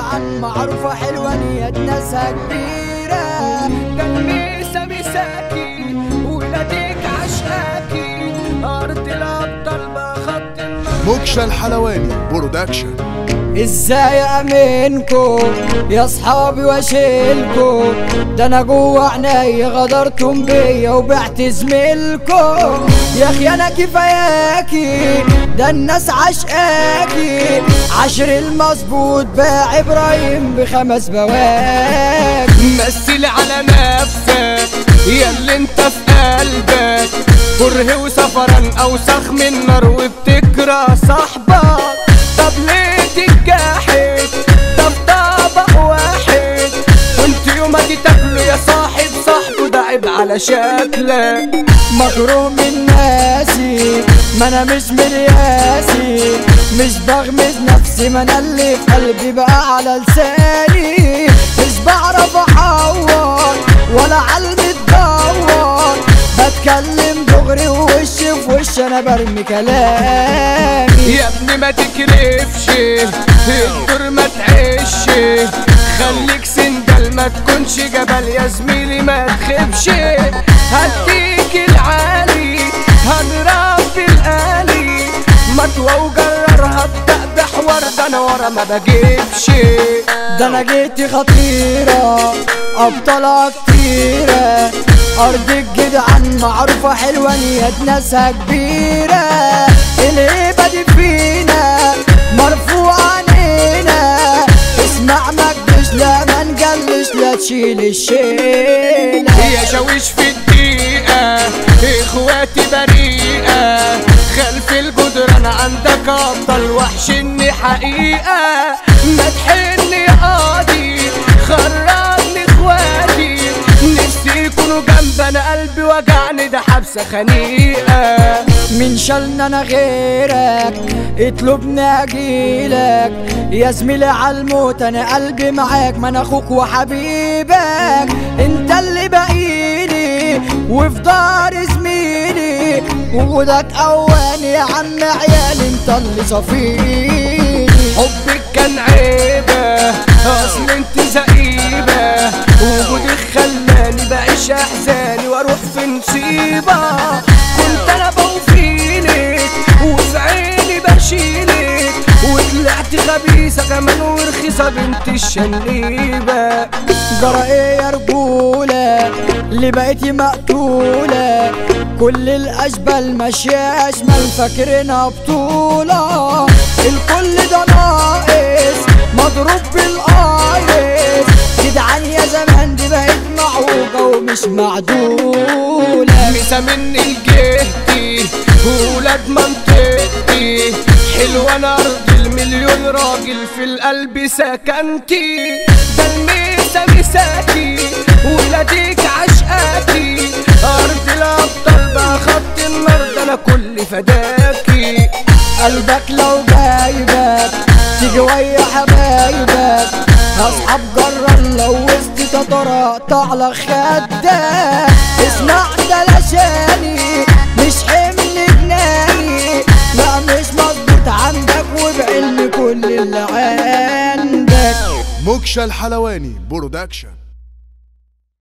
جدعان معروفة حلوة نية ناسها كبيرة جنبيسة مساكي ولاديك عشقاكي أرض الأبطال بخط النار موكشا الحلواني برودكشن ازاي امنكم يا اصحابي واشيلكم ده انا جوه عيني غدرتم بيا وبعت زميلكم يا اخي انا كفاياكي ده الناس عشقاكي عشر المظبوط باع ابراهيم بخمس بواكي مثل على نفسك يا اللي انت في قلبك كره وسفرا اوسخ من نار وبتكره صاحبك طب ليه تتجاحد طب طبق واحد وانت يوم ما تاكله يا صاحب صاحبه ده عيب على شكلك مغروم من ناسي ما انا مش مرياسي مش بغمز نفسي ما انا اللي في قلبي بقى على لساني مش بعرف احور ولا علم تدور بتكلم دغري ووش في وش انا برمي كلامي يا ابني ما تكرفش الدور ما تعيش خليك سندل ما تكونش جبل يا زميلي ما تخبش هديك العالي هنربي الآلي مطوى وجررها ابدأ بحوار ده انا ورا ما بجيبش ده انا جيتي خطيرة ابطالها كتيرة ارض الجدعان معروفة حلوة نية ناسها كبيرة الهيبة دي فينا مرفوع عنينا اسمع ما تجيش لا ما نجلش لا تشيل الشيلة هي شاويش في الدقيقة اخواتي بريئة خلف الجدران عندك افضل وحشني حقيقة ما تحن يا قاضي خرجني اخواتي نفسي يكونوا جنب انا قلبي وجعني ده حبسة خنيقة من شالنا انا غيرك اطلبني اجيلك يا زميلي عالموت انا قلبي معاك ما انا اخوك وحبيبك انت اللي باقيلي وفي دار زميلي وجودك اوان يا عم عيالي انت اللي صفيني حبك كان عيبة اصل انت زئيبة وجودك خلاني بعيش احزاني واروح في نصيبة كنت انا بوفيلك وفي عيني بشيلك وطلعت خبيثة كمان ورخيصة بنت الشنيبة جرى ايه يا رجولة اللي بقيتي مقتولة كل الاشبال ماشية اشمال فاكرينها بطولة الكل ده ناقص مضروب بالايس جدعان يا زمان دي بقت معوجة ومش معدولة مسا مني لجهتي ولاد منطقتي حلوة انا ارض المليون راجل في القلب سكنتي ده الميسا مساكي ولاديك عشقاكي ارض الابطال بقى خط النار ده انا كل فداكي قلبك لو جايبك تيجي ويا حبايبك اصحاب جرر لو وسط تترقطع على خدك اسمع ده لشاني مش حمل جناني لا مش مظبوط عندك وبعلم كل اللي عندك موكشا الحلواني برودكشن